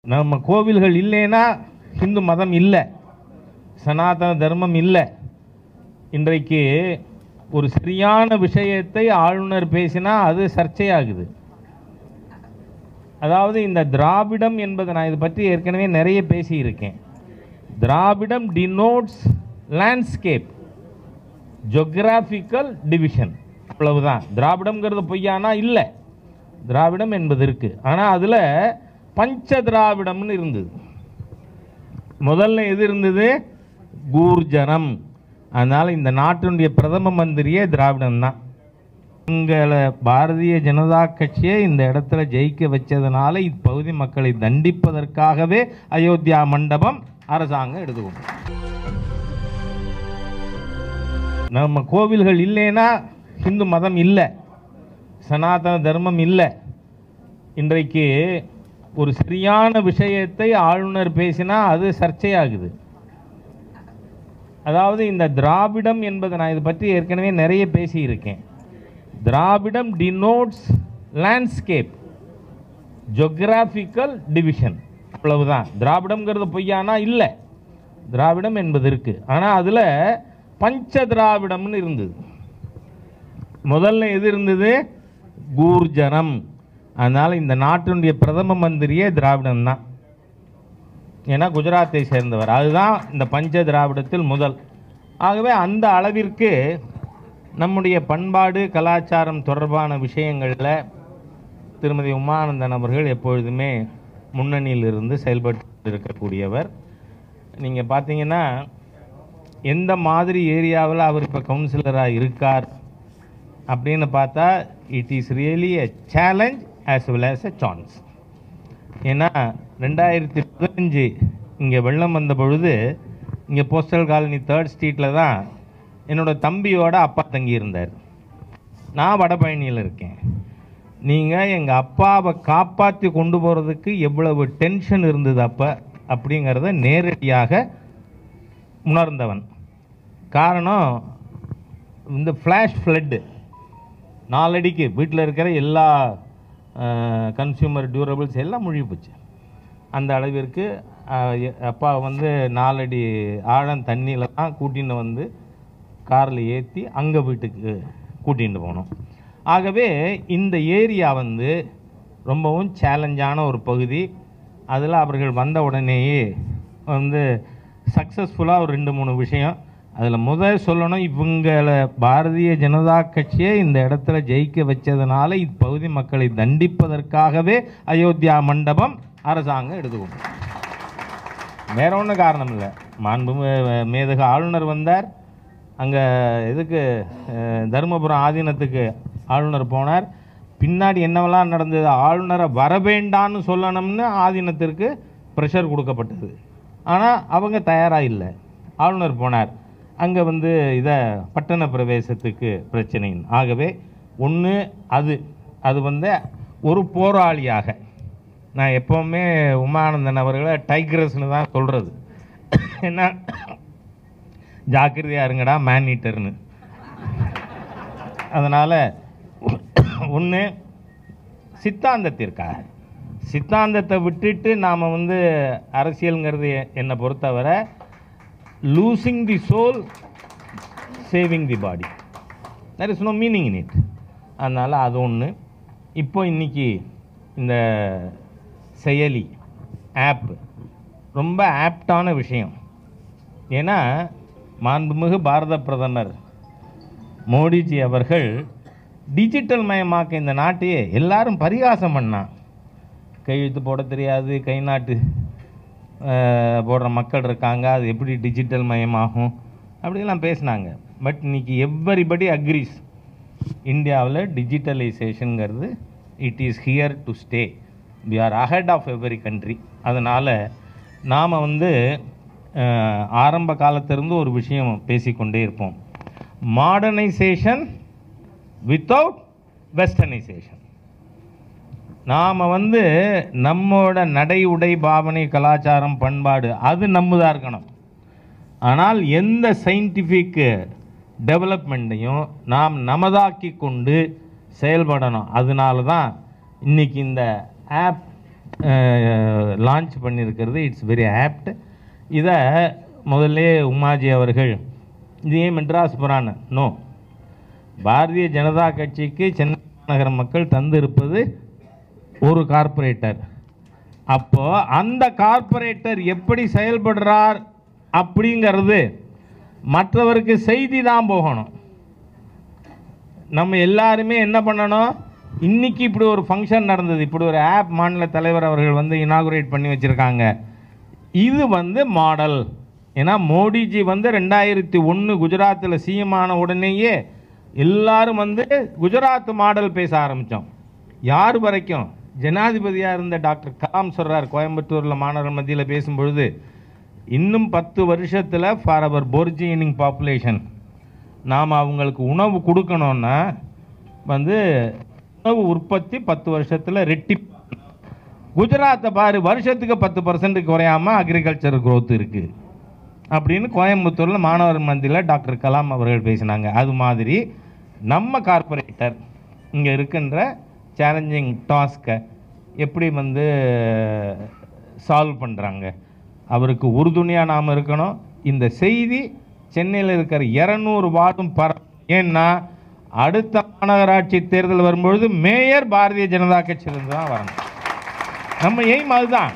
நம்ம கோவில்கள் இல்லைன்னா ஹிந்து மதம் இல்லை சனாதன தர்மம் இல்லை இன்றைக்கு ஒரு சரியான விஷயத்தை ஆளுநர் பேசினா அது சர்ச்சையாகுது அதாவது இந்த திராவிடம் என்பதை நான் இதை பற்றி ஏற்கனவே நிறைய பேசியிருக்கேன் திராவிடம் டினோட்ஸ் லேண்ட்ஸ்கேப் ஜொக்ராஃபிக்கல் டிவிஷன் அவ்வளவுதான் திராவிடம்ங்கிறது பொய்யானா இல்லை திராவிடம் என்பது இருக்கு ஆனால் அதில் பஞ்ச திராவிடம்னு இருந்தது முதல்ல எது இருந்தது கூர்ஜனம் அதனால் இந்த நாட்டினுடைய பிரதம மந்திரியே திராவிடம் தான் உங்களை பாரதிய ஜனதா கட்சியை இந்த இடத்துல ஜெயிக்க வச்சதுனால இப்பகுதி மக்களை தண்டிப்பதற்காகவே அயோத்தியா மண்டபம் அரசாங்கம் எடுத்துக்கணும் நம்ம கோவில்கள் இல்லைன்னா ஹிந்து மதம் இல்லை சனாதன தர்மம் இல்லை இன்றைக்கு ஒரு சரியான விஷயத்தை ஆளுநர் பேசினா அது சர்ச்சையாகுது அதாவது இந்த திராவிடம் என்பதை நான் இதை பற்றி ஏற்கனவே நிறைய பேசியிருக்கேன் திராவிடம் டினோட்ஸ் லேண்ட்ஸ்கேப் ஜொக்ராஃபிக்கல் டிவிஷன் அவ்வளவுதான் திராவிடம்ங்கிறது பொய்யானா இல்லை திராவிடம் என்பது இருக்கு ஆனால் அதில் பஞ்ச திராவிடம்னு இருந்தது முதல்ல எது இருந்தது கூர்ஜனம் அதனால் இந்த நாட்டினுடைய பிரதம மந்திரியே திராவிடம் தான் ஏன்னா குஜராத்தை சேர்ந்தவர் அதுதான் இந்த பஞ்ச திராவிடத்தில் முதல் ஆகவே அந்த அளவிற்கு நம்முடைய பண்பாடு கலாச்சாரம் தொடர்பான விஷயங்களில் திருமதி உமானந்தன் அவர்கள் எப்பொழுதுமே முன்னணியில் இருந்து செயல்பட்டு இருக்கக்கூடியவர் நீங்கள் பார்த்தீங்கன்னா எந்த மாதிரி ஏரியாவில் அவர் இப்போ கவுன்சிலராக இருக்கார் அப்படின்னு பார்த்தா it is really a challenge as well as a chance ஏன்னா ரெண்டாயிரத்தி பதினஞ்சு இங்கே வெள்ளம் வந்த பொழுது இங்கே போஸ்டல் காலனி தேர்ட் ஸ்ட்ரீட்டில் தான் என்னோட தம்பியோட அப்பா தங்கியிருந்தார் நான் வடபழனியில் இருக்கேன் நீங்கள் எங்கள் அப்பாவை காப்பாற்றி கொண்டு போகிறதுக்கு எவ்வளவு டென்ஷன் இருந்தது அப்போ அப்படிங்கிறத நேரடியாக உணர்ந்தவன் காரணம் இந்த ஃப்ளாஷ் ஃப்ளட்டு நாலடிக்கு வீட்டில் இருக்கிற எல்லா கன்சியூமர் டியூரபிள்ஸ் எல்லாம் மூழ்கி போச்சு அந்த அளவிற்கு அஹ், எ- அப்பா வந்து நாலடி ஆழம் தண்ணியில் தான் கூட்டின்னு வந்து காரில் ஏற்றி அங்கே வீட்டுக்கு கூட்டிகிட்டு போனோம் ஆகவே இந்த ஏரியா வந்து ரொம்பவும் சேலஞ்சான ஒரு பகுதி அதில் அவர்கள் வந்த உடனேயே வந்து சக்ஸஸ்ஃபுல்லாக ஒரு ரெண்டு மூணு விஷயம் அதில் முதல் சொல்லணும் இவங்களை பாரதிய ஜனதா கட்சியை இந்த இடத்துல ஜெயிக்க வச்சதுனால இப்பகுதி மக்களை தண்டிப்பதற்காகவே அயோத்தியா மண்டபம் அரசாங்கம் எடுத்துக்கணும் வேற ஒன்றும் காரணம் இல்லை மாண்பு மேதக ஆளுநர் வந்தார் அங்கே இதுக்கு அஹ், தருமபுரம் ஆதீனத்துக்கு ஆளுநர் போனார் பின்னாடி என்னவெல்லாம் நடந்தது ஆளுநரை வர வேண்டான்னு சொல்லணும்னு ஆதீனத்திற்கு ப்ரெஷர் கொடுக்கப்பட்டது ஆனால் அவங்க தயாராக இல்லை ஆளுநர் போனார் அங்கே வந்து இதை பட்டண பிரவேசத்துக்கு பிரச்சனை ஆகவே ஒன்று அது அது வந்து ஒரு போராளியாக நான் எப்போவுமே உமானந்தன் அவர்களை டைக்ரஸ்னு தான் சொல்கிறது என்ன ஜாக்கிரதையா இருங்கடா மேன் ஈட்டர்னு அதனால் ஒன்று சித்தாந்தத்திற்காக சித்தாந்தத்தை விட்டுட்டு நாம் வந்து அரசியலுங்கிறது என்னை பொறுத்தவரை losing the soul saving the body there is no meaning in it அதனால் அது ஒன்று இப்போ இன்னைக்கு இந்த செயலி ஆப் ரொம்ப ஆப்டான விஷயம் ஏன்னா மாண்புமிகு பாரத பிரதமர் மோடிஜி அவர்கள் டிஜிட்டல் மயமாக்க இந்த நாட்டையே எல்லாரும் பரிகாசம் பண்ணான் கையெழுத்து போட தெரியாது கை நாட்டு அஹ், போடுற மக்கள் இருக்காங்க அது எப்படி டிஜிட்டல் மயமாகும் அப்படிலாம் பேசினாங்க பட் இன்னைக்கு எவ்வரிபடி அக்ரிஸ் இந்தியாவில் டிஜிட்டலைசேஷனுங்கிறது it is here to stay we are ahead of every country அதனால் நாம் வந்து அஹ், ஆரம்ப காலத்திலிருந்து ஒரு விஷயம் பேசிக்கொண்டே இருப்போம் மாடர்னைசேஷன் வித்தவுட் வெஸ்டர்னைசேஷன் நாம் வந்து நம்மோட நடை உடை பாவனை கலாச்சாரம் பண்பாடு அது நம்மதாக இருக்கணும் ஆனால் எந்த சயின்டிஃபிக் டெவலப்மெண்ட்டையும் நாம் நமதாக்கி கொண்டு செயல்படணும் அதனால தான் இன்னைக்கு இந்த ஆப் லான்ச் பண்ணியிருக்கிறது இட்ஸ் வெரி ஆப்ட் இதை முதல்ல உமாஜி அவர்கள் இது ஏன் மெட்ராஸ் புராண நோ பாரதிய ஜனதா கட்சிக்கு சென்னை மாநகர மக்கள் தந்திருப்பது ஒரு கார்ப்பரேட்டர் அப்போ அந்த கார்ப்பரேட்டர் எப்படி செயல்படுறார் அப்படிங்கிறது மற்றவருக்கு செய்தி தான் போகணும் நம்ம எல்லாருமே என்ன பண்ணணும் இன்னைக்கு இப்படி ஒரு ஃபங்க்ஷன் நடந்தது இப்படி ஒரு ஆப் மாநில தலைவர் அவர்கள் வந்து இனாகுரேட் பண்ணி வச்சுருக்காங்க இது வந்து மாடல் ஏன்னா மோடிஜி வந்து ரெண்டாயிரத்தி ஒன்று குஜராத்தில் சிஎம் ஆன உடனேயே எல்லாரும் வந்து குஜராத் மாடல் பேச ஆரம்பித்தோம் யார் வரைக்கும் ஜனாதிபதியாக இருந்த டாக்டர் கலாம் சொல்கிறார் கோயம்புத்தூரில் மாணவர்கள் மத்தியில் பேசும்பொழுது இன்னும் பத்து வருஷத்தில் ஃபார் அவர் போர்ஜினிங் பாப்புலேஷன் நாம் அவங்களுக்கு உணவு கொடுக்கணுன்னா வந்து உணவு உற்பத்தி பத்து வருஷத்தில் ரெட்டி குஜராத்தை பாரு வருஷத்துக்கு பத்து பர்சன்ட் குறையாம அக்ரிகல்ச்சர் growth இருக்கு அப்படின்னு கோயம்புத்தூரில் மாணவர் மந்தியில் டாக்டர் கலாம் அவர்கள் பேசினாங்க அது மாதிரி நம்ம கார்ப்பரேட்டர் இங்கே இருக்கின்ற சேலஞ்சிங் டாஸ்க்கை எப்படி வந்து சால்வ் பண்ணுறாங்க அவருக்கு உறுதுணையாக நாம் இருக்கணும் இந்த செய்தி சென்னையில் இருக்கிற இரநூறு வார்டும் பர ஏன்னா அடுத்த மாநகராட்சி தேர்தல் வரும்பொழுது மேயர் பாரதிய ஜனதா கட்சியிலிருந்து தான் வரணும் நம்ம எய்ம் அதுதான்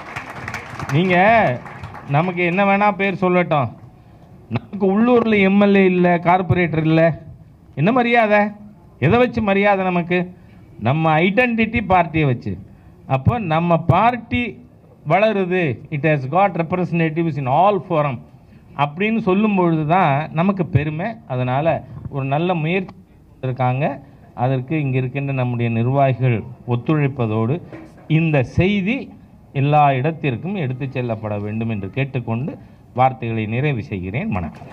நீங்கள் நமக்கு என்ன வேணால் பேர் சொல்லட்டும் நமக்கு உள்ளூரில் எம்எல்ஏ இல்லை கார்ப்பரேட்டர் இல்லை என்ன மரியாதை எதை வச்சு மரியாதை நமக்கு நம்ம ஐடென்டிட்டி பார்ட்டியை வச்சு அப்போ நம்ம பார்ட்டி வளருது it has got representatives in all forum அப்படின்னு சொல்லும் பொழுது தான் நமக்கு பெருமை அதனால் ஒரு நல்ல முயற்சி இருக்காங்க அதற்கு இங்கே இருக்கின்ற நம்முடைய நிர்வாகிகள் ஒத்துழைப்பதோடு இந்த செய்தி எல்லா இடத்திற்கும் எடுத்துச் செல்லப்பட வேண்டும் என்று கேட்டுக்கொண்டு வார்த்தைகளை நிறைவு செய்கிறேன் வணக்கம்